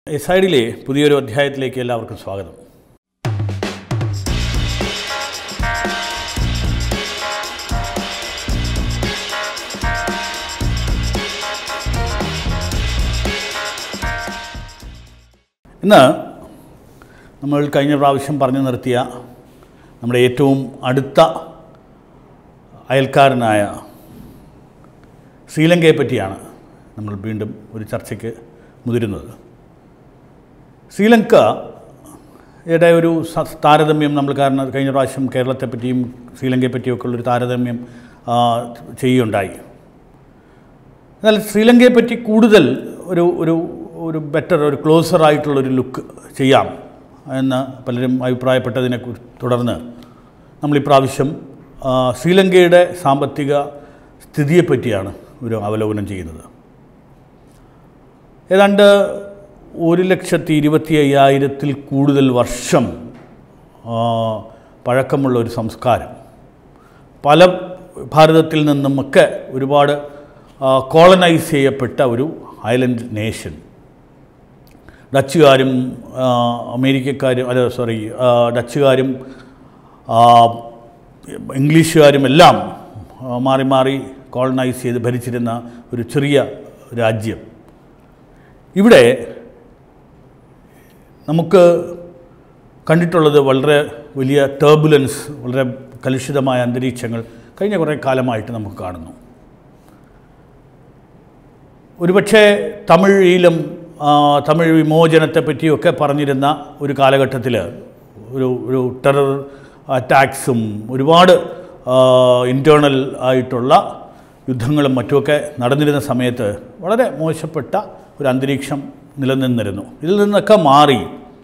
എസൈഡിലെ പുതിയൊരു അധ്യായത്തിലേക്ക് എല്ലാവർക്കും സ്വാഗതം ഇന്ന് നമ്മൾ കഴിഞ്ഞ പ്രാവശ്യം പറഞ്ഞു നിർത്തിയ നമ്മുടെ ഏറ്റവും അടുത്ത അയൽക്കാരനായ ശ്രീലങ്കയെ പറ്റിയാണ് നമ്മൾ വീണ്ടും ഒരു ചർച്ചയ്ക്ക് മുതിരുന്നത് ശ്രീലങ്കയുടെ ഒരു സ- താരതമ്യം നമ്മൾ കാരണം കഴിഞ്ഞ പ്രാവശ്യം കേരളത്തെ പറ്റിയും ശ്രീലങ്കയെ പറ്റിയൊക്കെ ഉള്ളൊരു താരതമ്യം ആ, ചെയ്യുകയുണ്ടായി എന്നാൽ ശ്രീലങ്കയെ പറ്റി കൂടുതൽ ഒരു ഒരു ഒരു ബെറ്റർ ഒരു ക്ലോസർ ആയിട്ടുള്ളൊരു ലുക്ക് ചെയ്യാം എന്ന് പലരും അഭിപ്രായപ്പെട്ടതിനെ കുറി- തുടർന്ന് നമ്മൾ ഇപ്രാവശ്യം ആ, ശ്രീലങ്കയുടെ സാമ്പത്തിക സ്ഥിതിയെപ്പറ്റിയാണ് ഒരു അവലോകനം ചെയ്യുന്നത് ഏതാണ്ട് ഒരു ലക്ഷത്തി ഇരുപത്തി അയ്യായിരത്തിൽ കൂടുതൽ വർഷം ആ, പഴക്കമുള്ള ഒരു സംസ്കാരം പല ഭാരതത്തിൽ നിന്നുമൊക്കെ ഒരുപാട് കോളനൈസ് ചെയ്യപ്പെട്ട ഒരു ഐലൻഡ് നേഷൻ ഡച്ചുകാരും ആ, അമേരിക്കക്കാരും അല്ല സോറി ആ, ഡച്ചുകാരും ആ, ഇംഗ്ലീഷുകാരും എല്ലാം ആ, മാറി മാറി കോളനൈസ് ചെയ്ത് ഭരിച്ചിരുന്ന ഒരു ചെറിയ രാജ്യം ഇവിടെ നമുക്ക് കണ്ടിട്ടുള്ളത് വളരെ വലിയ ടേർബുലൻസ് വളരെ കലുഷിതമായ അന്തരീക്ഷങ്ങൾ കഴിഞ്ഞ കുറേ കാലമായിട്ട് നമുക്ക് കാണുന്നു ഒരുപക്ഷെ തമിഴിലും ആ, തമിഴ് വിമോചനത്തെ പറ്റിയൊക്കെ പറഞ്ഞിരുന്ന ഒരു കാലഘട്ടത്തിൽ ഒരു ഒരു ടെറർ അറ്റാക്സും ഒരുപാട് ഇൻറ്റേർണൽ ആയിട്ടുള്ള യുദ്ധങ്ങളും മറ്റുമൊക്കെ നടന്നിരുന്ന സമയത്ത് വളരെ മോശപ്പെട്ട ഒരു അന്തരീക്ഷം നിലനിന്നിരുന്നു ഇതിൽ നിന്നൊക്കെ മാറി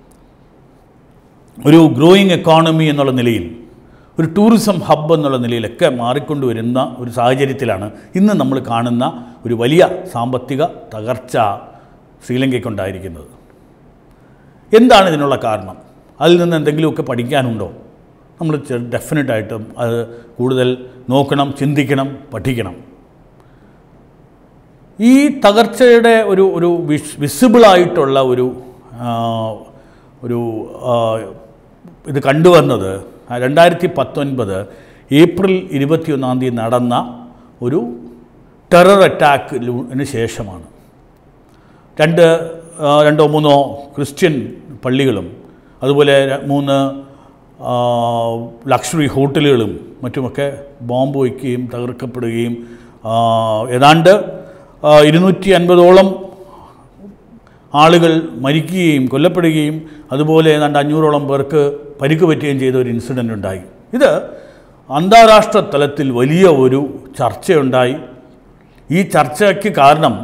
ഒരു ഗ്രോയിങ് എക്കോണമി എന്നുള്ള നിലയിൽ ഒരു ടൂറിസം ഹബ്ബ് എന്നുള്ള നിലയിലൊക്കെ മാറിക്കൊണ്ടുവരുന്ന ഒരു സാഹചര്യത്തിലാണ് ഇന്ന് നമ്മൾ കാണുന്ന ഒരു വലിയ സാമ്പത്തിക തകർച്ച ശ്രീലങ്കയ്ക്കുണ്ടായിരിക്കുന്നത് എന്താണ് ഇതിനുള്ള കാരണം അതിൽ നിന്ന് എന്തെങ്കിലുമൊക്കെ പഠിക്കാനുണ്ടോ നമ്മൾ ഡെഫിനറ്റായിട്ടും അത് കൂടുതൽ നോക്കണം ചിന്തിക്കണം പഠിക്കണം ഈ തകർച്ചയുടെ ഒരു ഒരു വിസ് വിസിബിളായിട്ടുള്ള ഒരു ആ, ഒരു ആ, ഇത് കണ്ടുവന്നത് രണ്ടായിരത്തി പത്തൊൻപത് ഏപ്രിൽ ഇരുപത്തിയൊന്നാം തീയതി നടന്ന ഒരു ടെറർ അറ്റാക്കിന് ശേഷമാണ് രണ്ട് ആ, രണ്ടോ മൂന്നോ ക്രിസ്ത്യൻ പള്ളികളും അതുപോലെ ര- മൂന്ന് ആ, ലക്ഷറി ഹോട്ടലുകളും മറ്റുമൊക്കെ ബോംബ് വയ്ക്കുകയും തകർക്കപ്പെടുകയും ആ, ഏതാണ്ട് ആ, ഇരുന്നൂറ്റി അൻപതോളം ആളുകൾ മരിക്കുകയും കൊല്ലപ്പെടുകയും അതുപോലെ ഏതാണ്ട് അഞ്ഞൂറോളം പേർക്ക് പരിക്ക് പറ്റുകയും ചെയ്ത ഒരു ഇൻസിഡൻ്റ് ഉണ്ടായി ഇത് അന്താരാഷ്ട്ര തലത്തിൽ വലിയ ഒരു ചർച്ചയുണ്ടായി ഈ ചർച്ചയ്ക്ക് കാരണം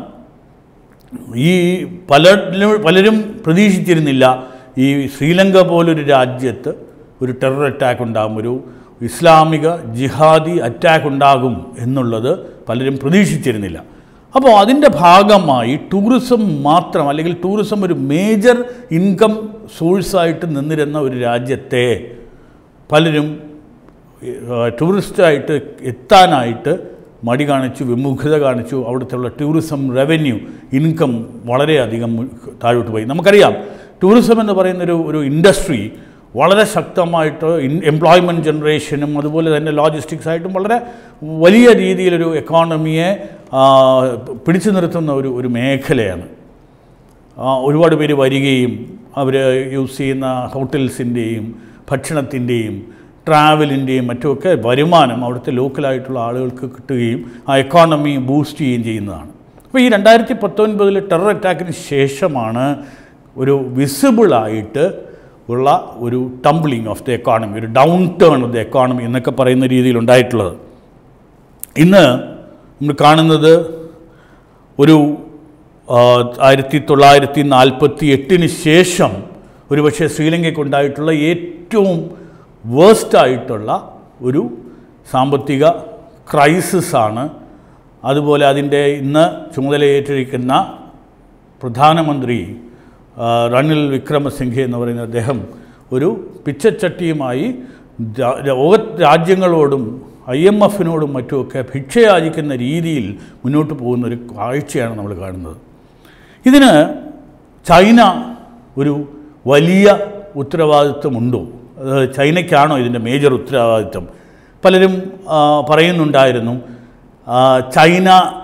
ഈ പലരും പലരും പ്രതീക്ഷിച്ചിരുന്നില്ല ഈ ശ്രീലങ്ക പോലൊരു രാജ്യത്ത് ഒരു ടെറർ അറ്റാക്ക് ഉണ്ടാകും ഒരു ഇസ്ലാമിക ജിഹാദി അറ്റാക്ക് ഉണ്ടാകും എന്നുള്ളത് പലരും പ്രതീക്ഷിച്ചിരുന്നില്ല അപ്പോൾ അതിൻ്റെ ഭാഗമായി ടൂറിസം മാത്രം അല്ലെങ്കിൽ ടൂറിസം ഒരു മേജർ ഇൻകം സോഴ്സായിട്ട് നിന്നിരുന്ന ഒരു രാജ്യത്തെ പലരും ഏഹ്, ടൂറിസ്റ്റായിട്ട് എത്താനായിട്ട് മടി കാണിച്ചു വിമുഖത കാണിച്ചു അവിടുത്തെ ഉള്ള ടൂറിസം റവന്യൂ ഇൻകം വളരെയധികം മു- താഴോട്ട് പോയി നമുക്കറിയാം ടൂറിസം എന്ന് പറയുന്നൊരു ഒരു ഇൻഡസ്ട്രി വളരെ ശക്തമായിട്ട് ഇൻ എംപ്ലോയ്മെൻറ്റ് ജനറേഷനും അതുപോലെ തന്നെ ലോജിസ്റ്റിക്സ് ആയിട്ടും വളരെ വലിയ രീതിയിലൊരു എക്കോണമിയെ ആ, പിടിച്ചു നിർത്തുന്ന ഒരു ഒരു മേഖലയാണ് ആ, ഒരുപാട് പേര് വരികയും അവർ യൂസ് ചെയ്യുന്ന ഹോട്ടൽസിൻ്റെയും ഭക്ഷണത്തിൻ്റെയും ട്രാവലിൻ്റെയും മറ്റുമൊക്കെ വരുമാനം അവിടുത്തെ ലോക്കലായിട്ടുള്ള ആളുകൾക്ക് കിട്ടുകയും ആ എക്കോണമി ബൂസ്റ്റ് ചെയ്യുകയും ചെയ്യുന്നതാണ് അപ്പോൾ ഈ രണ്ടായിരത്തി പത്തൊൻപതിൽ ടെറർ അറ്റാക്കിന് ശേഷമാണ് ഒരു വിസിബിളായിട്ട് ഉള്ള ഒരു ടംബ്ലിങ് ഓഫ് ദി എക്കോണമി ഒരു downturn of the economy എന്നൊക്കെ പറയുന്ന രീതിയിൽ ഉണ്ടായിട്ടുള്ളത് ഇന്ന് നമ്മൾ കാണുന്നത് ഒരു ആ, ആയിരത്തി തൊള്ളായിരത്തി നാൽപ്പത്തി എട്ടിന് ശേഷം ഒരുപക്ഷെ ശ്രീലങ്കയ്ക്കുണ്ടായിട്ടുള്ള ഏറ്റവും വേസ്റ്റായിട്ടുള്ള ഒരു സാമ്പത്തിക ക്രൈസിസാണ് അതുപോലെ അതിൻ്റെ ഇന്ന് ചുമതലയേറ്റിരിക്കുന്ന പ്രധാനമന്ത്രി ആ, റണിൽ വിക്രമസിംഘെ എന്ന് പറയുന്ന അദ്ദേഹം ഒരു പിച്ചച്ചട്ടിയുമായി രാ- ലോക രാജ്യങ്ങളോടും ഐ എം എഫിനോടും മറ്റുമൊക്കെ ഭിക്ഷയാചിക്കുന്ന രീതിയിൽ മുന്നോട്ട് പോകുന്ന ഒരു കാഴ്ചയാണ് നമ്മൾ കാണുന്നത് ഇതിന് ചൈന ഒരു വലിയ ഉത്തരവാദിത്വമുണ്ടോ അത് ചൈനയ്ക്കാണോ ഇതിൻ്റെ മേജർ ഉത്തരവാദിത്വം പലരും ആ, പറയുന്നുണ്ടായിരുന്നു ആ, ചൈന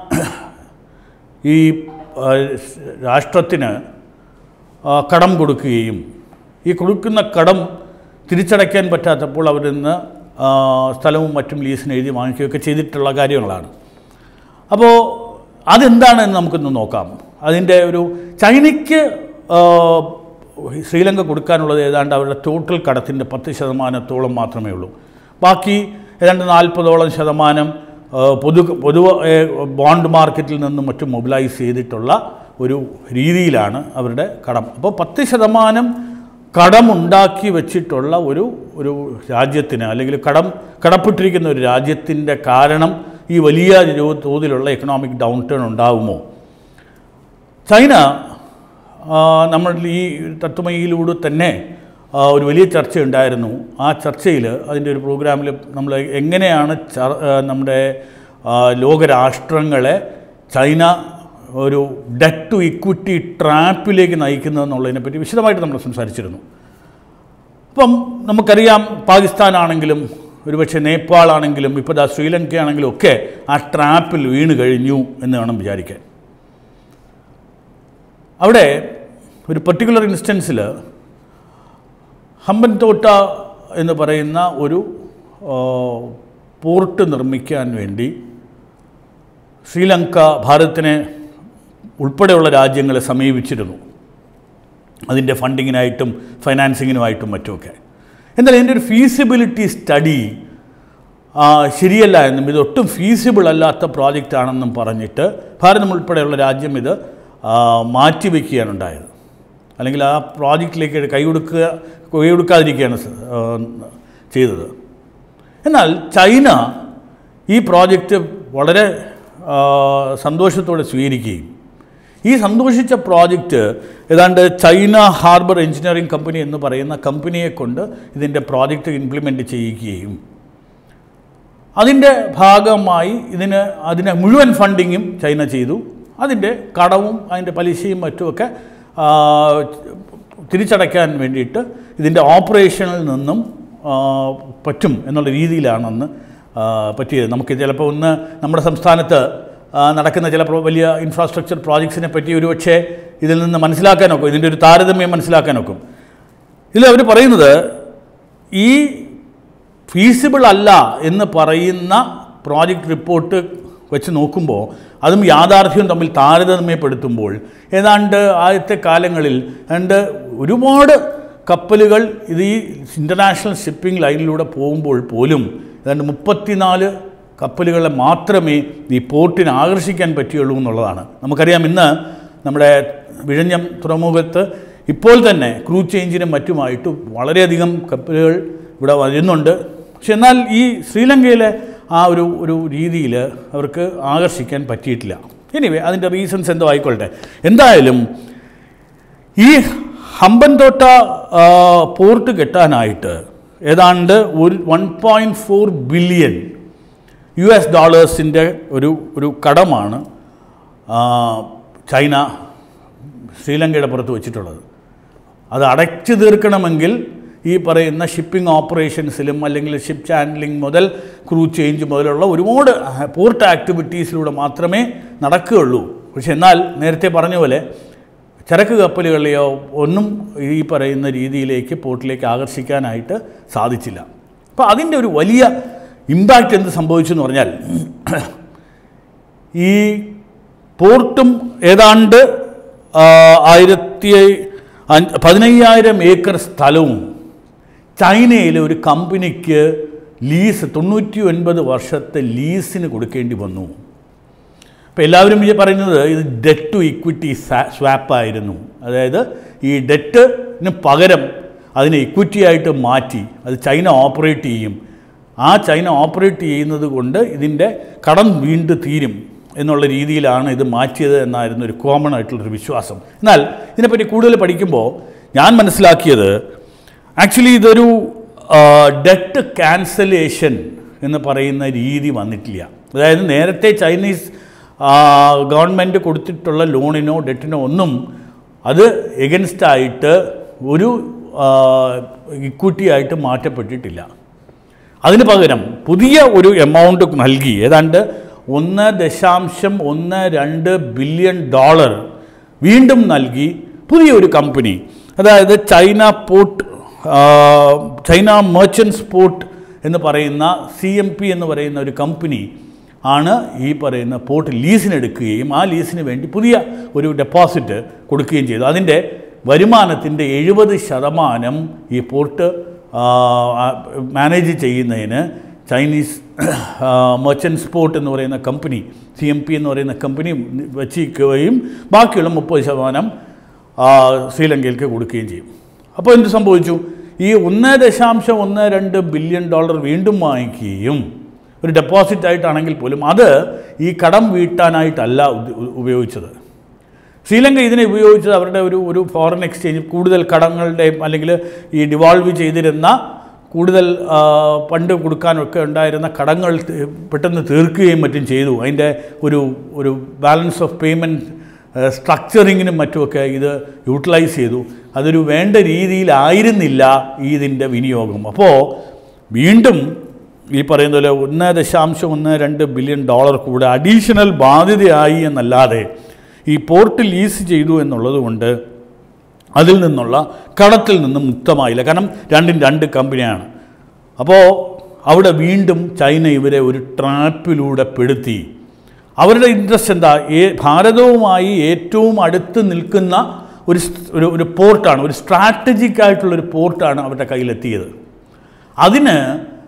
ഈ ആ, രാഷ്ട്രത്തിന് ആ, കടം കൊടുക്കുകയും ഈ കൊടുക്കുന്ന കടം തിരിച്ചടയ്ക്കാൻ പറ്റാത്തപ്പോൾ അവരിൽ നിന്ന് ആ, സ്ഥലവും മറ്റും ലീസിന് എഴുതി വാങ്ങിക്കുകയൊക്കെ ചെയ്തിട്ടുള്ള കാര്യങ്ങളാണ് അപ്പോൾ അതെന്താണെന്ന് നമുക്കൊന്ന് നോക്കാം അതിൻ്റെ ഒരു ചൈനയ്ക്ക് ആ, ശ്രീലങ്ക കൊടുക്കാനുള്ളത് ഏതാണ്ട് അവരുടെ ടോട്ടൽ കടത്തിൻ്റെ പത്ത് ശതമാനത്തോളം മാത്രമേ ഉള്ളൂ ബാക്കി ഏതാണ്ട് നാൽപ്പതോളം ശതമാനം ആ, പൊതു പൊതു ബോണ്ട് മാർക്കറ്റിൽ നിന്നും മറ്റും മൊബിലൈസ് ചെയ്തിട്ടുള്ള ഒരു രീതിയിലാണ് അവരുടെ കടം അപ്പോൾ പത്ത് ശതമാനം കടമുണ്ടാക്കി വെച്ചിട്ടുള്ള ഒരു ഒരു രാജ്യത്തിന് അല്ലെങ്കിൽ കടം കടപ്പെട്ടിരിക്കുന്ന ഒരു രാജ്യത്തിൻ്റെ കാരണം ഈ വലിയ രൂ- തോതിലുള്ള എക്കണോമിക് ഡൗൺ ടേൺ ഉണ്ടാകുമോ ചൈന ആ, നമ്മൾ ഈ തത്വമയിലൂടെ തന്നെ ആ, ഒരു വലിയ ചർച്ചയുണ്ടായിരുന്നു ആ ചർച്ചയിൽ അതിൻ്റെ ഒരു പ്രോഗ്രാമിൽ നമ്മൾ എങ്ങനെയാണ് ചർ- ആ, നമ്മുടെ ആ, ലോകരാഷ്ട്രങ്ങളെ ചൈന ഒരു ഡെറ്റ് ടു ഇക്വിറ്റി ട്രാപ്പിലേക്ക് നയിക്കുന്നതെന്നുള്ളതിനെ പറ്റി വിശദമായിട്ട് നമ്മൾ സംസാരിച്ചിരുന്നു അപ്പം നമുക്കറിയാം പാകിസ്ഥാനാണെങ്കിലും ഒരുപക്ഷെ നേപ്പാളാണെങ്കിലും ഇപ്പോൾ ദാ ശ്രീലങ്കയാണെങ്കിലും ഒക്കെ ആ ട്രാപ്പിൽ വീണ് കഴിഞ്ഞു എന്ന് വേണം വിചാരിക്കാൻ അവിടെ ഒരു പെർട്ടിക്കുലർ ഇൻസ്റ്റൻസിൽ ഹമ്പൻതോട്ട എന്ന് പറയുന്ന ഒരു ആ, പോർട്ട് നിർമ്മിക്കാൻ വേണ്ടി ശ്രീലങ്ക ഭാരതത്തിനെ ഉൾപ്പെടെയുള്ള രാജ്യങ്ങളെ സമീപിച്ചിരുന്നു അതിൻ്റെ ഫണ്ടിങ്ങിനായിട്ടും ഫൈനാൻസിങ്ങിനുമായിട്ടും മറ്റുമൊക്കെ എന്നാൽ ഇതിൻ്റെ ഒരു ഫീസിബിലിറ്റി സ്റ്റഡി ശരിയല്ല എന്നും ഇത് ഒട്ടും ഫീസിബിൾ അല്ലാത്ത പ്രോജക്റ്റ് ആണെന്നും പറഞ്ഞിട്ട് ഭാരതം ഉൾപ്പെടെയുള്ള രാജ്യം ഇത് ആ, മാറ്റിവെക്കുകയാണ് ഉണ്ടായത് അല്ലെങ്കിൽ ആ പ്രോജക്റ്റിലേക്ക് കൈ കൊടുക്കുക കൈ കൊടുക്കാതിരിക്കുകയാണ് സ- ആ, ചെയ്തത് എന്നാൽ ചൈന ഈ പ്രോജക്റ്റ് വളരെ ആ, സന്തോഷത്തോടെ സ്വീകരിക്കുകയും ഈ സന്തോഷിച്ച പ്രോജക്റ്റ് ഏതാണ്ട് ചൈന ഹാർബർ എഞ്ചിനീയറിംഗ് കമ്പനി എന്ന് പറയുന്ന കമ്പനിയെ കൊണ്ട് ഇതിൻ്റെ പ്രോജക്റ്റ് ഇംപ്ലിമെൻ്റ് ചെയ്യിക്കുകയും അതിൻ്റെ ഭാഗമായി ഇതിന് അതിന് മുഴുവൻ ഫണ്ടിങ്ങും ചൈന ചെയ്തു അതിൻ്റെ കടവും അതിൻ്റെ പലിശയും മറ്റുമൊക്കെ ആ, തിരിച്ചടയ്ക്കാൻ വേണ്ടിയിട്ട് ഇതിൻ്റെ ഓപ്പറേഷനിൽ നിന്നും ആ, പറ്റും എന്നുള്ള രീതിയിലാണെന്ന് ആ, പറ്റിയത് നമുക്ക് ചിലപ്പോൾ ഒന്ന് നമ്മുടെ സംസ്ഥാനത്ത് ആ, നടക്കുന്ന ചില പ്രോ- വലിയ ഇൻഫ്രാസ്ട്രക്ചർ പ്രോജക്ട്സിനെ പറ്റി ഒരുപക്ഷെ ഇതിൽ നിന്ന് മനസ്സിലാക്കാനൊക്കും ഇതിൻ്റെ ഒരു താരതമ്യം മനസ്സിലാക്കാനൊക്കും ഇതിൽ അവർ പറയുന്നത് ഈ ഫീസിബിൾ അല്ല എന്ന് പറയുന്ന പ്രോജക്റ്റ് റിപ്പോർട്ട് വെച്ച് നോക്കുമ്പോൾ അതും യാഥാർത്ഥ്യവും തമ്മിൽ താരതമ്യപ്പെടുത്തുമ്പോൾ ഏതാണ്ട് ആദ്യത്തെ കാലങ്ങളിൽ ഏതാണ്ട് ഒരുപാട് കപ്പലുകൾ ഇത് ഈ ഇൻ്റർനാഷണൽ ഷിപ്പിംഗ് ലൈനിലൂടെ പോകുമ്പോൾ പോലും ഏതാണ്ട് മുപ്പത്തിനാല് കപ്പലുകളെ മാത്രമേ ഈ പോർട്ടിന് ആകർഷിക്കാൻ പറ്റുകയുള്ളൂ എന്നുള്ളതാണ് നമുക്കറിയാം ഇന്ന് നമ്മുടെ വിഴിഞ്ഞം തുറമുഖത്ത് ഇപ്പോൾ തന്നെ ക്രൂ ചേഞ്ചിനും മറ്റുമായിട്ട് വളരെയധികം കപ്പലുകൾ ഇവിടെ വരുന്നുണ്ട് പക്ഷെ എന്നാൽ ഈ ശ്രീലങ്കയിലെ ആ ഒരു ഒരു രീതിയിൽ അവർക്ക് ആകർഷിക്കാൻ പറ്റിയിട്ടില്ല എനിവേ അതിൻ്റെ റീസൺസ് എന്തോ ആയിക്കൊള്ളട്ടെ എന്തായാലും ഈ ഹമ്പൻതോട്ട ആ, പോർട്ട് കെട്ടാനായിട്ട് ഏതാണ്ട് ഒരു one point four billion U S ഡോളേഴ്സിൻ്റെ ഒരു ഒരു കടമാണ് ആ, ചൈന ശ്രീലങ്കയുടെ പുറത്ത് വെച്ചിട്ടുള്ളത് അത് അടച്ചു തീർക്കണമെങ്കിൽ ഈ പറയുന്ന ഷിപ്പിംഗ് ഓപ്പറേഷൻസിലും അല്ലെങ്കിൽ ഷിപ്പ് ചാൻഡലിംഗ് മുതൽ ക്രൂ ചേഞ്ച് മുതലുള്ള ഒരുപാട് പോർട്ട് ആക്ടിവിറ്റീസിലൂടെ മാത്രമേ നടക്കുകയുള്ളൂ പക്ഷെ എന്നാൽ നേരത്തെ പറഞ്ഞ പോലെ ചരക്ക് കപ്പലുകളെയോ ഒന്നും ഈ പറയുന്ന രീതിയിലേക്ക് പോർട്ടിലേക്ക് ആകർഷിക്കാനായിട്ട് സാധിച്ചില്ല അപ്പോൾ അതിൻ്റെ ഒരു വലിയ ഇമ്പാക്റ്റ് എന്ത് സംഭവിച്ചു എന്ന് പറഞ്ഞാൽ ഈ പോർട്ടും ഏതാണ്ട് ആ, ആയിരത്തി അഞ്ച് പതിനയ്യായിരം ഏക്കർ സ്ഥലവും ചൈനയിലെ ഒരു കമ്പനിക്ക് ലീസ് തൊണ്ണൂറ്റി ഒൻപത് വർഷത്തെ ലീസിന് കൊടുക്കേണ്ടി വന്നു അപ്പോൾ എല്ലാവരും ഈ പറയുന്നത് ഇത് ഡെറ്റ് ടു ഇക്വിറ്റി സ്വാപ്പ് ആയിരുന്നു അതായത് ഈ ഡെറ്റിന് പകരം അതിനെ ഇക്വിറ്റി ആയിട്ട് മാറ്റി അത് ചൈന ഓപ്പറേറ്റ് ചെയ്യും ആ ചൈന ഓപ്പറേറ്റ് ചെയ്യുന്നത് കൊണ്ട് ഇതിൻ്റെ കടം വീണ്ടും തീരും എന്നുള്ള രീതിയിലാണ് ഇത് മാറ്റിയത് എന്നായിരുന്നു ഒരു കോമൺ ആയിട്ടുള്ളൊരു വിശ്വാസം എന്നാൽ ഇതിനെപ്പറ്റി കൂടുതൽ പഠിക്കുമ്പോൾ ഞാൻ മനസ്സിലാക്കിയത് ആക്ച്വലി ഇതൊരു ഡെറ്റ് ക്യാൻസലേഷൻ എന്ന് പറയുന്ന രീതി വന്നിട്ടില്ല അതായത് നേരത്തെ ചൈനീസ് ഗവൺമെൻറ് കൊടുത്തിട്ടുള്ള ലോണിനോ ഡെറ്റിനോ ഒന്നും അത് എഗൻസ്റ്റായിട്ട് ഒരു ഇക്വിറ്റി ആയിട്ട് മാറ്റപ്പെട്ടിട്ടില്ല അതിന് പകരം പുതിയ ഒരു എമൗണ്ട് നൽകി ഏതാണ്ട് ഒന്ന് ദശാംശം ഒന്ന് രണ്ട് ബില്യൺ ഡോളർ വീണ്ടും നൽകി പുതിയ ഒരു കമ്പനി അതായത് China port China merchants port എന്ന് പറയുന്ന സി എം പി എന്ന് പറയുന്ന ഒരു കമ്പനി ആണ് ഈ പറയുന്ന പോർട്ട് ലീസിനെടുക്കുകയും ആ ലീസിന് വേണ്ടി പുതിയ ഒരു ഡെപ്പോസിറ്റ് കൊടുക്കുകയും ചെയ്തു അതിൻ്റെ വരുമാനത്തിൻ്റെ എഴുപത് ശതമാനം ഈ പോർട്ട് മാനേജ് ചെയ്യുന്നതിന് ചൈനീസ് മെർച്ചൻസ് പോർട്ട് എന്ന് പറയുന്ന കമ്പനി സി എം പി എന്ന് പറയുന്ന കമ്പനി വച്ചിരിക്കുകയും ബാക്കിയുള്ള മുപ്പത് ശതമാനം ആ, ശ്രീലങ്കയിലേക്ക് കൊടുക്കുകയും ചെയ്യും അപ്പോൾ എന്ത് സംഭവിച്ചു ഈ ഒന്ന് ദശാംശം ഒന്ന് രണ്ട് ബില്യൺ ഡോളർ വീണ്ടും വാങ്ങിക്കുകയും ഒരു ഡെപ്പോസിറ്റ് ആയിട്ടാണെങ്കിൽ പോലും അത് ഈ കടം വീട്ടാനായിട്ടല്ല ഉദ്യ- ഉപയോഗിച്ചത് ശ്രീലങ്ക ഇതിനെ ഉപയോഗിച്ചത് അവരുടെ ഒരു ഒരു ഫോറിൻ എക്സ്ചേഞ്ച് കൂടുതൽ കടങ്ങളുടെയും അല്ലെങ്കിൽ ഈ ഡിവോൾവ് ചെയ്തിരുന്ന കൂടുതൽ ആ, പണ്ട് കൊടുക്കാനൊക്കെ ഉണ്ടായിരുന്ന കടങ്ങൾ തി- പെട്ടെന്ന് തീർക്കുകയും മറ്റും ചെയ്തു അതിൻ്റെ ഒരു ഒരു ബാലൻസ് ഓഫ് പേയ്മെൻറ്റ് സ്ട്രക്ചറിങ്ങിനും മറ്റുമൊക്കെ ഇത് യൂട്ടിലൈസ് ചെയ്തു അതൊരു വേണ്ട രീതിയിലായിരുന്നില്ല ഈ ഇതിൻ്റെ വിനിയോഗം അപ്പോൾ വീണ്ടും ഈ പറയുന്ന പോലെ ഒന്ന് ദശാംശം ഒന്ന് രണ്ട് ബില്യൺ ഡോളർ കൂടെ അഡീഷണൽ ബാധ്യതയായി എന്നല്ലാതെ ഈ പോർട്ട് ലീസ് ചെയ്തു എന്നുള്ളത് കൊണ്ട് അതിൽ നിന്നുള്ള കടത്തിൽ നിന്നും മുക്തമായില്ല കാരണം രണ്ടും രണ്ട് കമ്പനിയാണ് അപ്പോൾ അവിടെ വീണ്ടും ചൈന ഇവരെ ഒരു ട്രാപ്പിലൂടെ പെടുത്തി അവരുടെ ഇൻട്രസ്റ്റ് എന്താ ഏ ഭാരതവുമായി ഏറ്റവും അടുത്ത് നിൽക്കുന്ന ഒരു സ്- ഒരു ഒരു പോർട്ടാണ് ഒരു സ്ട്രാറ്റജിക് ആയിട്ടുള്ളൊരു പോർട്ടാണ് അവരുടെ കയ്യിലെത്തിയത് അതിന്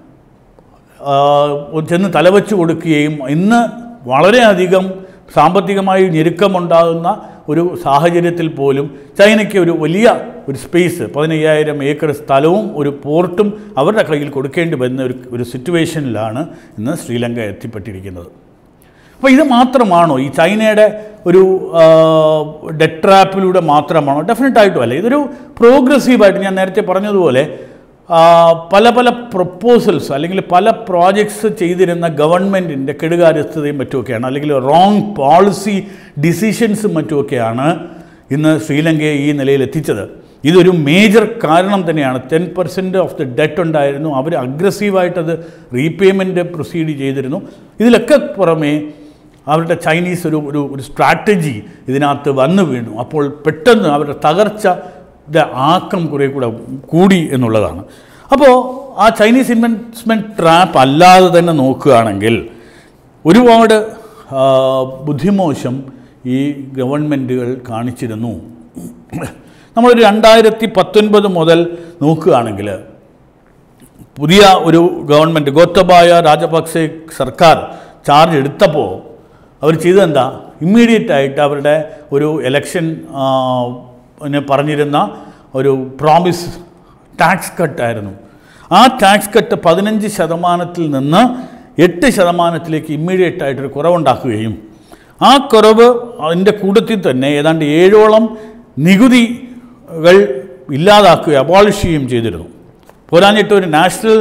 ആ, ചെന്ന് തലവെച്ച് കൊടുക്കുകയും ഇന്ന് വളരെയധികം സാമ്പത്തികമായി ഞെരുക്കമുണ്ടാകുന്ന ഒരു സാഹചര്യത്തിൽ പോലും ചൈനയ്ക്ക് ഒരു വലിയ ഒരു സ്പേസ് പതിനയ്യായിരം ഏക്കർ സ്ഥലവും ഒരു പോർട്ടും അവരുടെ കയ്യിൽ കൊടുക്കേണ്ടി വരുന്ന ഒരു ഒരു സിറ്റുവേഷനിലാണ് ഇന്ന് ശ്രീലങ്ക എത്തിപ്പെട്ടിരിക്കുന്നത് അപ്പോൾ ഇത് മാത്രമാണോ ഈ ചൈനയുടെ ഒരു ഡെട്രാപ്പിലൂടെ മാത്രമാണോ ഡെഫിനറ്റായിട്ടും അല്ല ഇതൊരു പ്രോഗ്രസീവായിട്ട് ഞാൻ നേരത്തെ പറഞ്ഞതുപോലെ ആ, പല പല പ്രപ്പോസൽസ് അല്ലെങ്കിൽ പല പ്രോജക്ട്സ് ചെയ്തിരുന്ന ഗവൺമെൻറ്റിൻ്റെ കെടുകാര്യസ്ഥതയും മറ്റുമൊക്കെയാണ് അല്ലെങ്കിൽ റോങ് പോളിസി ഡിസിഷൻസും മറ്റുമൊക്കെയാണ് ഇന്ന് ശ്രീലങ്കയെ ഈ നിലയിൽ എത്തിച്ചത് ഇതൊരു മേജർ കാരണം തന്നെയാണ് ten percent of the debt ഉണ്ടായിരുന്നു അവർ അഗ്രസീവായിട്ടത് റീപേയ്മെൻറ്റ് പ്രൊസീഡ് ചെയ്തിരുന്നു ഇതിലൊക്കെ പുറമേ അവരുടെ ചൈനീസ് ഒരു ഒരു ഒരു സ്ട്രാറ്റജി ഇതിനകത്ത് വന്നു വീണു അപ്പോൾ പെട്ടെന്ന് അവരുടെ തകർച്ച യുടെ ആക്കം കുറേ കൂടെ കൂടി എന്നുള്ളതാണ് അപ്പോൾ ആ ചൈനീസ് ഇൻവെസ്റ്റ്മെൻറ്റ് ട്രാപ്പ് അല്ലാതെ തന്നെ നോക്കുകയാണെങ്കിൽ ഒരുപാട് ആ, ബുദ്ധിമോശം ഈ ഗവൺമെൻറ്റുകൾ കാണിച്ചിരുന്നു നമ്മളൊരു രണ്ടായിരത്തി പത്തൊൻപത് മുതൽ നോക്കുകയാണെങ്കിൽ പുതിയ ഒരു ഗവൺമെൻറ് ഗോത്തബായ രാജപക്സെ സർക്കാർ ചാർജ് എടുത്തപ്പോൾ അവർ ചെയ്തതെന്താ ഇമ്മീഡിയറ്റ് ആയിട്ട് അവരുടെ ഒരു എലക്ഷൻ പിന്നെ പറഞ്ഞിരുന്ന ഒരു പ്രോമിസ് ടാക്സ് കട്ടായിരുന്നു ആ ടാക്സ് കട്ട് പതിനഞ്ച് ശതമാനത്തിൽ നിന്ന് എട്ട് ശതമാനത്തിലേക്ക് ഇമ്മീഡിയറ്റ് ആയിട്ടൊരു കുറവുണ്ടാക്കുകയും ആ കുറവ് അതിൻ്റെ കൂട്ടത്തിൽ തന്നെ ഏതാണ്ട് ഏഴോളം നികുതികൾ ഇല്ലാതാക്കുക അബോളിഷ് ചെയ്യുകയും ചെയ്തിരുന്നു പോരാഞ്ഞിട്ട് ഒരു നാഷണൽ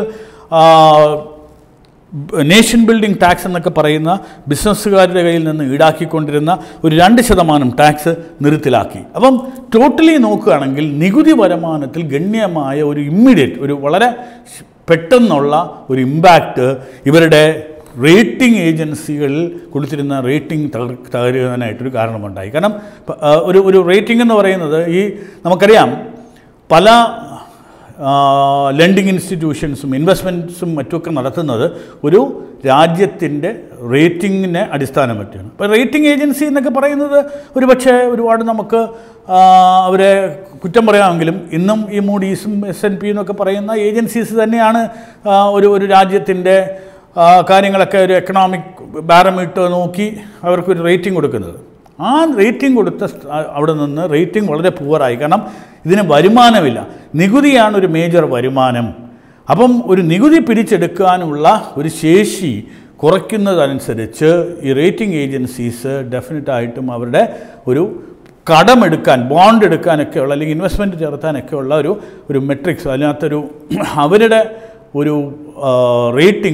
നേഷൻ ബിൽഡിംഗ് ടാക്സ് എന്നൊക്കെ പറയുന്ന ബിസിനസ്സുകാരുടെ കയ്യിൽ നിന്ന് ഈടാക്കിക്കൊണ്ടിരുന്ന ഒരു രണ്ട് ശതമാനം ടാക്സ് നിർത്തലാക്കി അപ്പം ടോട്ടലി നോക്കുകയാണെങ്കിൽ നികുതി വരുമാനത്തിൽ ഗണ്യമായ ഒരു ഇമ്മീഡിയറ്റ് ഒരു വളരെ പെട്ടെന്നുള്ള ഒരു ഇമ്പാക്റ്റ് ഇവരുടെ റേറ്റിംഗ് ഏജൻസികളിൽ കൊടുത്തിരുന്ന റേറ്റിംഗ് തകർ തകരുവാനായിട്ടൊരു കാരണമുണ്ടായി കാരണം പ- ആ, ഒരു ഒരു റേറ്റിംഗ് എന്ന് പറയുന്നത് ഈ നമുക്കറിയാം പല ലെൻഡിങ് ഇൻസ്റ്റിറ്റ്യൂഷൻസും ഇൻവെസ്റ്റ്മെൻറ്റ്സും മറ്റുമൊക്കെ നടത്തുന്നത് ഒരു രാജ്യത്തിൻ്റെ റേറ്റിങ്ങിനെ അടിസ്ഥാനം പറ്റിയാണ് ഇപ്പോൾ റേറ്റിംഗ് ഏജൻസി എന്നൊക്കെ പറയുന്നത് ഒരു പക്ഷേ ഒരുപാട് നമുക്ക് ആ, അവരെ കുറ്റം പറയാമെങ്കിലും ഇന്നും ഈ മൂഡീസും എസ് എൻ പി എന്നൊക്കെ പറയുന്ന ഏജൻസീസ് തന്നെയാണ് ആ, ഒരു ഒരു രാജ്യത്തിൻ്റെ ആ, കാര്യങ്ങളൊക്കെ ഒരു എക്കണോമിക് ബാരമീറ്റർ നോക്കി അവർക്കൊരു റേറ്റിംഗ് കൊടുക്കുന്നത് ആ റേറ്റിംഗ് കൊടുത്ത സ്- ആ- അവിടെ നിന്ന് റേറ്റിംഗ് വളരെ പുവറായി കാരണം ഇതിന് വരുമാനമില്ല നികുതിയാണ് ഒരു മേജർ വരുമാനം അപ്പം ഒരു നികുതി പിരിച്ചെടുക്കാനുള്ള ഒരു ശേഷി കുറയ്ക്കുന്നതനുസരിച്ച് ഈ റേറ്റിംഗ് ഏജൻസീസ് ഡെഫിനറ്റായിട്ടും അവരുടെ ഒരു കടമെടുക്കാൻ ബോണ്ട് എടുക്കാനൊക്കെയുള്ള അല്ലെങ്കിൽ ഇൻവെസ്റ്റ്മെൻറ്റ് ചേർത്താനൊക്കെയുള്ള ഒരു ഒരു മെട്രിക്സ് അതിനകത്തൊരു അവരുടെ ഒരു റേറ്റിംഗ്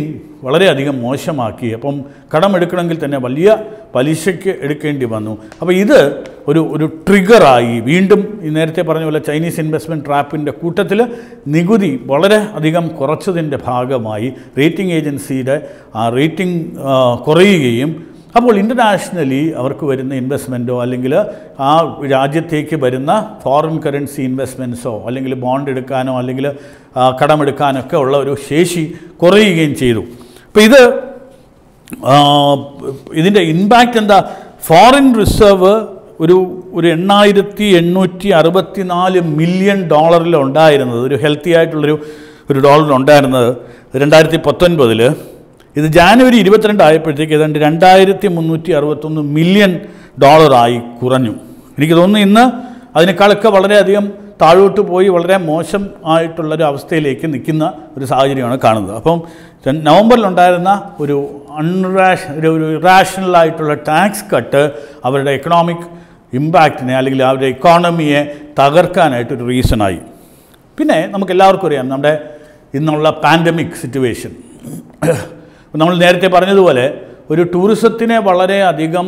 വളരെയധികം മോശമാക്കി അപ്പം കടമെടുക്കണമെങ്കിൽ തന്നെ വലിയ പലിശയ്ക്ക് എടുക്കേണ്ടി വന്നു അപ്പോൾ ഇത് ഒരു ഒരു ട്രിഗറായി വീണ്ടും ഈ നേരത്തെ പറഞ്ഞ പോലെ ചൈനീസ് ഇൻവെസ്റ്റ്മെൻറ്റ് ട്രാപ്പിൻ്റെ കൂട്ടത്തിൽ നികുതി വളരെ അധികം കുറച്ചതിൻ്റെ ഭാഗമായി റേറ്റിംഗ് ഏജൻസിയുടെ ആ റേറ്റിംഗ് കുറയുകയും അപ്പോൾ ഇൻ്റർനാഷണലി അവർക്ക് വരുന്ന ഇൻവെസ്റ്റ്മെൻറ്റോ അല്ലെങ്കിൽ ആ രാജ്യത്തേക്ക് വരുന്ന ഫോറിൻ കറൻസി ഇൻവെസ്റ്റ്മെൻറ്റ്സോ അല്ലെങ്കിൽ ബോണ്ട് എടുക്കാനോ അല്ലെങ്കിൽ ആ, കടമെടുക്കാനൊക്കെ ഉള്ള ഒരു ശേഷി കുറയുകയും ചെയ്തു അപ്പോൾ ഇത് ആ, ഇതിൻ്റെ ഇമ്പാക്റ്റ് എന്താ ഫോറിൻ റിസർവ് ഒരു ഒരു എണ്ണായിരത്തി എണ്ണൂറ്റി അറുപത്തി നാല് മില്യൺ ഡോളറിൽ ഉണ്ടായിരുന്നത് ഒരു ഹെൽത്തി ആയിട്ടുള്ളൊരു ഒരു ഡോളർ ഉണ്ടായിരുന്നത് രണ്ടായിരത്തി പത്തൊൻപതിൽ ഇത് ജാനുവരി ഇരുപത്തിരണ്ട് ആയപ്പോഴത്തേക്ക് ഏതാണ്ട് രണ്ടായിരത്തി മുന്നൂറ്റി അറുപത്തൊന്ന് മില്യൺ ഡോളറായി കുറഞ്ഞു എനിക്ക് തോന്നുന്നു ഇന്ന് അതിനേക്കാളൊക്കെ വളരെയധികം താഴോട്ട് പോയി വളരെ മോശം ആയിട്ടുള്ളൊരു അവസ്ഥയിലേക്ക് നിൽക്കുന്ന ഒരു സാഹചര്യമാണ് കാണുന്നത് അപ്പം ര- നവംബറിലുണ്ടായിരുന്ന ഒരു അൺറാഷ് ഒരു ഒരു ഇറാഷണൽ ആയിട്ടുള്ള ടാക്സ് കട്ട് അവരുടെ എക്കണോമിക് ഇമ്പാക്റ്റിനെ അല്ലെങ്കിൽ അവരുടെ ഇക്കോണമിയെ തകർക്കാനായിട്ടൊരു റീസണായി പിന്നെ നമുക്ക് എല്ലാവർക്കും അറിയാം നമ്മുടെ ഇന്നുള്ള പാൻഡമിക് സിറ്റുവേഷൻ നമ്മൾ നേരത്തെ പറഞ്ഞതുപോലെ ഒരു ടൂറിസത്തിനെ വളരെ അധികം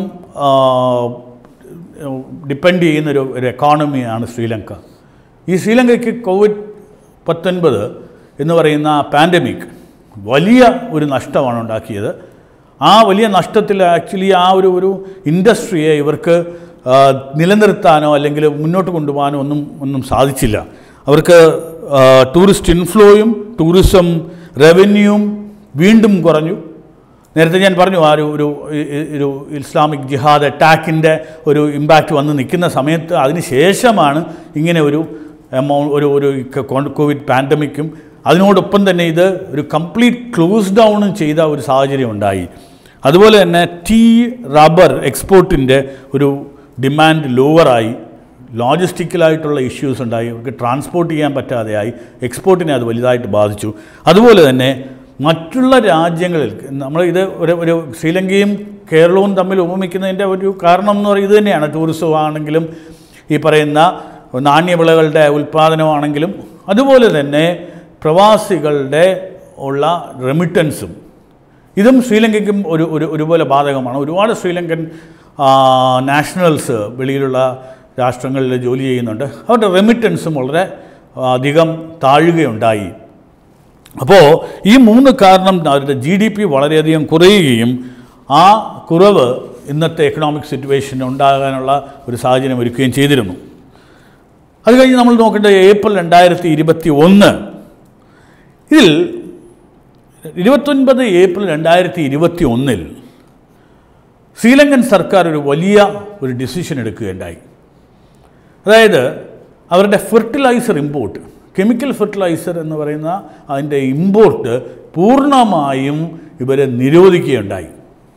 ഡിപ്പെൻഡ് ചെയ്യുന്നൊരു ഒരു എക്കോണമിയാണ് ശ്രീലങ്ക ഈ ശ്രീലങ്കയ്ക്ക് കോവിഡ് പത്തൊൻപത് എന്ന് പറയുന്ന പാൻഡമിക് വലിയ ഒരു നഷ്ടമാണ് ഉണ്ടാക്കിയത് ആ വലിയ നഷ്ടത്തിൽ ആക്ച്വലി ആ ഒരു ഒരു ഇൻഡസ്ട്രിയെ ഇവർക്ക് ആ, നിലനിർത്താനോ അല്ലെങ്കിൽ മുന്നോട്ട് കൊണ്ടുപോകാനോ ഒന്നും ഒന്നും സാധിച്ചില്ല അവർക്ക് ആ, ടൂറിസ്റ്റ് ഇൻഫ്ലോയും ടൂറിസം റവന്യൂവും വീണ്ടും കുറഞ്ഞു നേരത്തെ ഞാൻ പറഞ്ഞു ആ ഒരു ഒരു ഈ- ഈ- ഒരു ഇസ്ലാമിക് ജിഹാദ് അറ്റാക്കിൻ്റെ ഒരു ഇമ്പാക്റ്റ് വന്ന് നിൽക്കുന്ന സമയത്ത് അതിന് ശേഷമാണ് ഇങ്ങനെ ഒരു എമൗ ഒരു ഒരു ക- കോ- കോവിഡ് പാൻഡമിക്കും അതിനോടൊപ്പം തന്നെ ഇത് ഒരു കംപ്ലീറ്റ് ക്ലോസ് ഡൗണും ചെയ്ത ഒരു സാഹചര്യം ഉണ്ടായി അതുപോലെ തന്നെ ടീ റബ്ബർ എക്സ്പോർട്ടിൻ്റെ ഒരു ഡിമാൻഡ് ലോവറായി ലോജിസ്റ്റിക്കലായിട്ടുള്ള ഇഷ്യൂസ് ഉണ്ടായി അവർക്ക് ട്രാൻസ്പോർട്ട് ചെയ്യാൻ പറ്റാതെയായി എക്സ്പോർട്ടിനെ അത് വലുതായിട്ട് ബാധിച്ചു അതുപോലെ തന്നെ മറ്റുള്ള രാജ്യങ്ങളിൽ നമ്മൾ ഇത് ഒരു ഒരു ശ്രീലങ്കയും കേരളവും തമ്മിൽ ഉപമിക്കുന്നതിൻ്റെ ഒരു കാരണം എന്ന് പറയുന്നത് ഇത് തന്നെയാണ് ടൂറിസം ആണെങ്കിലും ഈ പറയുന്ന നാണ്യവിളകളുടെ ഉൽപ്പാദനമാണെങ്കിലും അതുപോലെ തന്നെ പ്രവാസികളുടെ ഉള്ള റെമിറ്റൻസും ഇതും ശ്രീലങ്കയ്ക്കും ഒരു ഒരു ഒരുപോലെ ബാധകമാണ് ഒരുപാട് ശ്രീലങ്കൻ ആ, നാഷണൽസ് വെളിയിലുള്ള രാഷ്ട്രങ്ങളിൽ ജോലി ചെയ്യുന്നുണ്ട് അവരുടെ റെമിറ്റൻസും വളരെ അധികം താഴുകയുണ്ടായി അപ്പോൾ ഈ മൂന്ന് കാരണം അവരുടെ ജി ഡി പി വളരെയധികം കുറയുകയും ആ കുറവ് ഇന്നത്തെ എക്കണോമിക് സിറ്റുവേഷൻ ഉണ്ടാകാനുള്ള ഒരു സാഹചര്യം ഒരുക്കുകയും ചെയ്തിരുന്നു അത് കഴിഞ്ഞ് നമ്മൾ നോക്കേണ്ടത് ഏപ്രിൽ രണ്ടായിരത്തി ഇരുപത്തി ഒന്ന് ഇതിൽ ഇരുപത്തൊൻപത് ഏപ്രിൽ രണ്ടായിരത്തി ഇരുപത്തി ഒന്നിൽ ശ്രീലങ്കൻ സർക്കാർ ഒരു വലിയ ഒരു ഡിസിഷൻ എടുക്കുകയുണ്ടായി അതായത് അവരുടെ ഫെർട്ടിലൈസർ ഇമ്പോർട്ട് കെമിക്കൽ ഫെർട്ടിലൈസർ എന്ന് പറയുന്ന അതിൻ്റെ ഇമ്പോർട്ട് പൂർണ്ണമായും ഇവരെ നിരോധിക്കുകയുണ്ടായി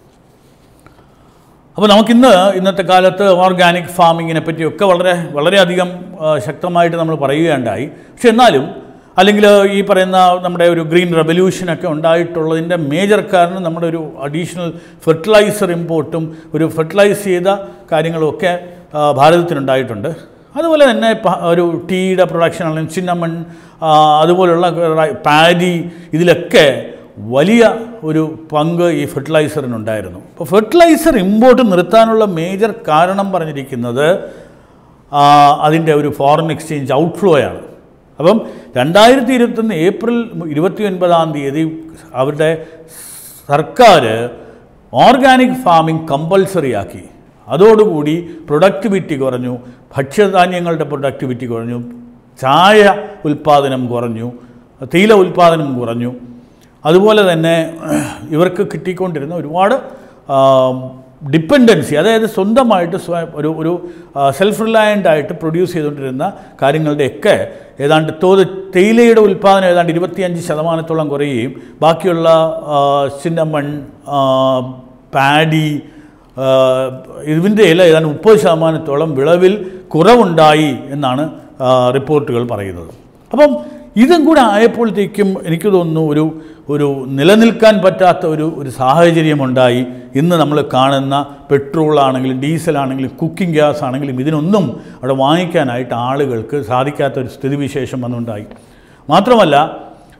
അപ്പോൾ നമുക്കിന്ന് ഇന്നത്തെ കാലത്ത് ഓർഗാനിക് ഫാമിങ്ങിനെ പറ്റിയൊക്കെ വളരെ വളരെയധികം ആ, ശക്തമായിട്ട് നമ്മൾ പറയുകയുണ്ടായി പക്ഷെ എന്നാലും അല്ലെങ്കിൽ ഈ പറയുന്ന നമ്മുടെ ഒരു ഗ്രീൻ റെവല്യൂഷനൊക്കെ ഉണ്ടായിട്ടുള്ളതിൻ്റെ മേജർ കാരണം നമ്മുടെ ഒരു അഡീഷണൽ ഫെർട്ടിലൈസർ ഇമ്പോർട്ടും ഒരു ഫെർട്ടിലൈസ് ചെയ്ത കാര്യങ്ങളും ഒക്കെ ആ, ഭാരതത്തിനുണ്ടായിട്ടുണ്ട് അതുപോലെ തന്നെ പ- ഒരു ടീയുടെ പ്രൊഡക്ഷൻ അല്ലെങ്കിൽ ചിന്നമൺ ആ, അതുപോലുള്ള പാരി ഇതിലൊക്കെ വലിയ ഒരു പങ്ക് ഈ ഫെർട്ടിലൈസറിനുണ്ടായിരുന്നു അപ്പോൾ ഫെർട്ടിലൈസർ ഇമ്പോർട്ട് നിർത്താനുള്ള മേജർ കാരണം പറഞ്ഞിരിക്കുന്നത് ആ, അതിൻ്റെ ഒരു ഫോറിൻ എക്സ്ചേഞ്ച് ഔട്ട്ഫ്ലോയാണ് അപ്പം രണ്ടായിരത്തി ഇരുപത്തൊന്ന് ഏപ്രിൽ ഇരുപത്തി ഒൻപതാം തീയതി അവരുടെ സർക്കാർ ഓർഗാനിക് ഫാമിംഗ് കമ്പൾസറി ആക്കി അതോടുകൂടി പ്രൊഡക്ടിവിറ്റി കുറഞ്ഞു ഭക്ഷ്യധാന്യങ്ങളുടെ പ്രൊഡക്ടിവിറ്റി കുറഞ്ഞു ചായ ഉൽപ്പാദനം കുറഞ്ഞു തേയില ഉൽപ്പാദനം കുറഞ്ഞു അതുപോലെ തന്നെ ഇവർക്ക് കിട്ടിക്കൊണ്ടിരുന്ന ഒരുപാട് ഡിപ്പെൻഡൻസി അതായത് സ്വന്തമായിട്ട് സ്വയം ഒരു ഒരു സെൽഫ് റിലയൻ്റ് ആയിട്ട് പ്രൊഡ്യൂസ് ചെയ്തുകൊണ്ടിരുന്ന കാര്യങ്ങളുടെയൊക്കെ ഏതാണ്ട് തോത് തേയിലയുടെ ഉൽപ്പാദനം ഏതാണ്ട് ഇരുപത്തിയഞ്ച് ശതമാനത്തോളം കുറയുകയും ബാക്കിയുള്ള സിന്നമൺ പാഡി ഇതിൻ്റെ ഇല ഏതാണ്ട് മുപ്പത് ശതമാനത്തോളം വിളവിൽ കുറവുണ്ടായി എന്നാണ് ആ, റിപ്പോർട്ടുകൾ പറയുന്നത് അപ്പം ഇതും കൂടെ ആയപ്പോഴത്തേക്കും എനിക്ക് തോന്നുന്നു ഒരു ഒരു നിലനിൽക്കാൻ പറ്റാത്ത ഒരു ഒരു സാഹചര്യമുണ്ടായി ഇന്ന് നമ്മൾ കാണുന്ന പെട്രോൾ ആണെങ്കിലും ഡീസലാണെങ്കിലും കുക്കിംഗ് ഗ്യാസ് ആണെങ്കിലും ഇതിനൊന്നും അവിടെ വാങ്ങിക്കാനായിട്ട് ആളുകൾക്ക് സാധിക്കാത്ത ഒരു സ്ഥിതിവിശേഷം വന്നുണ്ടായി മാത്രമല്ല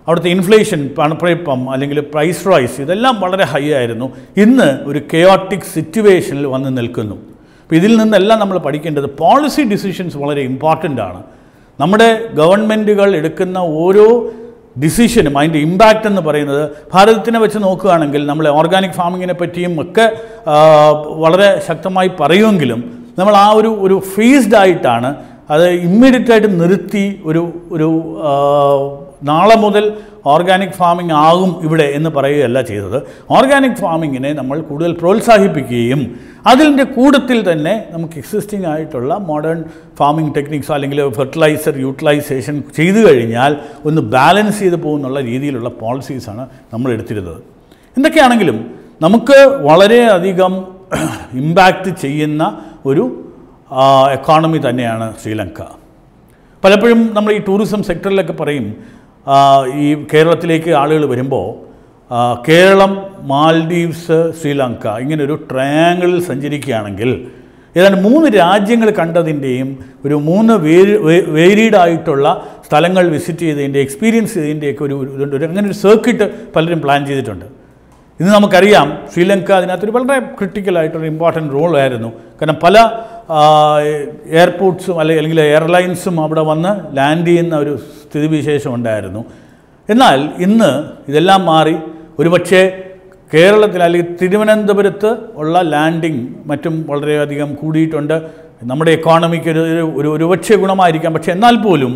അവിടുത്തെ ഇൻഫ്ലേഷൻ പണപ്പെരുപ്പം അല്ലെങ്കിൽ പ്രൈസ് റൈസ് ഇതെല്ലാം വളരെ ഹൈ ആയിരുന്നു ഇന്ന് ഒരു കെയോട്ടിക് സിറ്റുവേഷനിൽ വന്ന് നിൽക്കുന്നു അപ്പോൾ ഇതിൽ നിന്നെല്ലാം നമ്മൾ പഠിക്കേണ്ടത് പോളിസി ഡിസിഷൻസ് വളരെ ഇമ്പോർട്ടൻ്റ് ആണ് നമ്മുടെ ഗവൺമെൻറ്റുകൾ എടുക്കുന്ന ഓരോ ഡിസിഷനും അതിൻ്റെ ഇമ്പാക്റ്റ് എന്ന് പറയുന്നത് ഭാരതത്തിനെ വെച്ച് നോക്കുകയാണെങ്കിൽ നമ്മൾ ഓർഗാനിക് ഫാമിങ്ങിനെ പറ്റിയും ഒക്കെ ആ, വളരെ ശക്തമായി പറയുമെങ്കിലും നമ്മൾ ആ ഒരു ഒരു ഫേസ്ഡ് ആയിട്ടാണ് അത് ഇമ്മീഡിയറ്റ് ആയിട്ട് നിർത്തി ഒരു ഒരു ആ, നാളെ മുതൽ ഓർഗാനിക് ഫാമിംഗ് ആകും ഇവിടെ എന്ന് പറയുകയല്ല ചെയ്തത് ഓർഗാനിക് ഫാമിങ്ങിനെ നമ്മൾ കൂടുതൽ പ്രോത്സാഹിപ്പിക്കുകയും അതിൻ്റെ കൂട്ടത്തിൽ തന്നെ നമുക്ക് എക്സിസ്റ്റിംഗ് ആയിട്ടുള്ള മോഡേൺ ഫാമിംഗ് ടെക്നിക്സോ അല്ലെങ്കിൽ ഫെർട്ടിലൈസർ യൂട്ടിലൈസേഷൻ ചെയ്തു കഴിഞ്ഞാൽ ഒന്ന് ബാലൻസ് ചെയ്ത് പോകുന്നുള്ള രീതിയിലുള്ള പോളിസീസാണ് നമ്മൾ എടുത്തിരുന്നത് എന്തൊക്കെയാണെങ്കിലും നമുക്ക് വളരെയധികം ഇമ്പാക്റ്റ് ചെയ്യുന്ന ഒരു എക്കോണമി തന്നെയാണ് ശ്രീലങ്ക പലപ്പോഴും നമ്മൾ ഈ ടൂറിസം സെക്ടറിലൊക്കെ പറയും ആ, ഈ കേരളത്തിലേക്ക് ആളുകൾ വരുമ്പോൾ ആ, കേരളം മാൽഡീവ്സ് ശ്രീലങ്ക ഇങ്ങനെ ഒരു ട്രയാങ്കിളിൽ സഞ്ചരിക്കുകയാണെങ്കിൽ ഏതാണ്ട് മൂന്ന് രാജ്യങ്ങൾ കണ്ടതിൻ്റെയും ഒരു മൂന്ന് വേരി വേരീഡ് ആയിട്ടുള്ള സ്ഥലങ്ങൾ വിസിറ്റ് ചെയ്തതിൻ്റെ എക്സ്പീരിയൻസ് ചെയ്തതിൻ്റെയൊക്കെ ഒരു ഒരു ഇതുണ്ട്. ഒരു അങ്ങനെ ഒരു സർക്കിട്ട് പലരും പ്ലാൻ ചെയ്തിട്ടുണ്ട് ഇന്ന് നമുക്കറിയാം ശ്രീലങ്ക അതിനകത്തൊരു വളരെ ക്രിട്ടിക്കലായിട്ടൊരു ഇമ്പോർട്ടൻറ്റ് റോളായിരുന്നു കാരണം പല എയർപോർട്ട്സും അല്ലെ- അല്ലെങ്കിൽ എയർലൈൻസും അവിടെ വന്ന് ലാൻഡ് ചെയ്യുന്ന ഒരു സ്ഥിതിവിശേഷം ഉണ്ടായിരുന്നു എന്നാൽ ഇന്ന് ഇതെല്ലാം മാറി ഒരുപക്ഷെ കേരളത്തിൽ അല്ലെങ്കിൽ തിരുവനന്തപുരത്ത് ഉള്ള ലാൻഡിങ് മറ്റും വളരെയധികം കൂടിയിട്ടുണ്ട് നമ്മുടെ എക്കോണമിക്ക് ഒരു ഒരു- ഒരു ഒരുപക്ഷെ ഗുണമായിരിക്കാം പക്ഷെ എന്നാൽ പോലും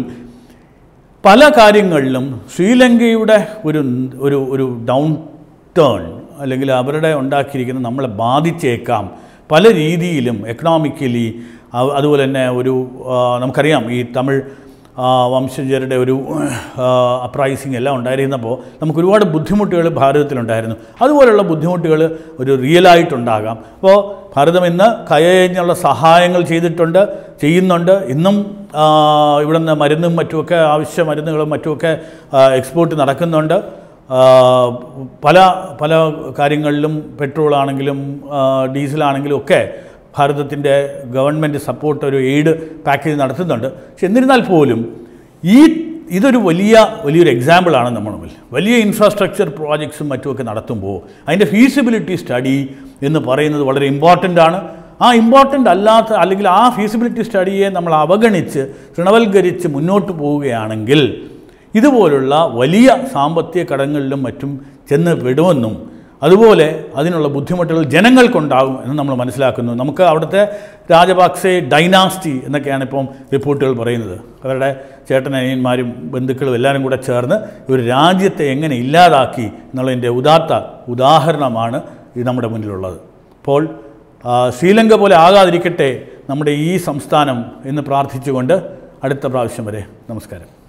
പല കാര്യങ്ങളിലും ശ്രീലങ്കയുടെ ഒരു ഒരു ഒരു ഡൗൺ ടേൺ അല്ലെങ്കിൽ അവരുടെ ഉണ്ടാക്കിയിരിക്കുന്ന നമ്മളെ ബാധിച്ചേക്കാം പല രീതിയിലും എക്കണോമിക്കലി അതുപോലെ തന്നെ ഒരു ആ, നമുക്കറിയാം ഈ തമിഴ് ആ, വംശജരുടെ ഒരു അപ്രൈസിങ് എല്ലാം ഉണ്ടായിരുന്നപ്പോൾ നമുക്ക് ഒരുപാട് ബുദ്ധിമുട്ടുകൾ ഭാരതത്തിലുണ്ടായിരുന്നു അതുപോലുള്ള ബുദ്ധിമുട്ടുകൾ ഒരു റിയലായിട്ടുണ്ടാകാം അപ്പോൾ ഭാരതം ഇന്ന് കയഞ്ഞുള്ള സഹായങ്ങൾ ചെയ്തിട്ടുണ്ട് ചെയ്യുന്നുണ്ട് ഇന്നും ആ, ഇവിടുന്ന് മരുന്നും മറ്റുമൊക്കെ ആവശ്യ മരുന്നുകളും മറ്റുമൊക്കെ എക്സ്പോർട്ട് നടക്കുന്നുണ്ട് ആ, പല പല കാര്യങ്ങളിലും പെട്രോളാണെങ്കിലും ആ, ഡീസലാണെങ്കിലും ഒക്കെ ഭാരതത്തിൻ്റെ ഗവൺമെൻറ് സപ്പോർട്ട് ഒരു എയ്ഡ് പാക്കേജ് നടത്തുന്നുണ്ട് പക്ഷെ എന്നിരുന്നാൽ പോലും ഈ ഇതൊരു വലിയ വലിയൊരു എക്സാമ്പിളാണ് നമ്മുടെ മുമ്പിൽ വലിയ ഇൻഫ്രാസ്ട്രക്ചർ പ്രോജക്ട്സും മറ്റുമൊക്കെ നടത്തുമ്പോൾ അതിൻ്റെ ഫീസിബിലിറ്റി സ്റ്റഡി എന്ന് പറയുന്നത് വളരെ ഇമ്പോർട്ടൻ്റ് ആണ് ആ ഇമ്പോർട്ടൻ്റ് അല്ലാത്ത അല്ലെങ്കിൽ ആ ഫീസിബിലിറ്റി സ്റ്റഡിയെ നമ്മൾ അവഗണിച്ച് തൃണവൽക്കരിച്ച് മുന്നോട്ട് പോവുകയാണെങ്കിൽ ഇതുപോലുള്ള വലിയ സാമ്പത്തിക കടങ്ങളിലും മറ്റും ചെന്ന് വിടുമെന്നും അതുപോലെ അതിനുള്ള ബുദ്ധിമുട്ടുകൾ ജനങ്ങൾക്കുണ്ടാകും എന്ന് നമ്മൾ മനസ്സിലാക്കുന്നു നമുക്ക് അവിടുത്തെ രാജപാക്സെ ഡൈനാസ്റ്റി എന്നൊക്കെയാണ് ഇപ്പം റിപ്പോർട്ടുകൾ പറയുന്നത് അവരുടെ ചേട്ടനനിയന്മാരും ബന്ധുക്കളും എല്ലാവരും കൂടെ ചേർന്ന് ഒരു രാജ്യത്തെ എങ്ങനെ ഇല്ലാതാക്കി എന്നുള്ളതിൻ്റെ ഉദാത്ത ഉദാഹരണമാണ് ഇത് നമ്മുടെ മുന്നിലുള്ളത് അപ്പോൾ ആ, ശ്രീലങ്ക പോലെ ആകാതിരിക്കട്ടെ നമ്മുടെ ഈ സംസ്ഥാനം എന്ന് പ്രാർത്ഥിച്ചുകൊണ്ട് അടുത്ത പ്രാവശ്യം വരെ നമസ്കാരം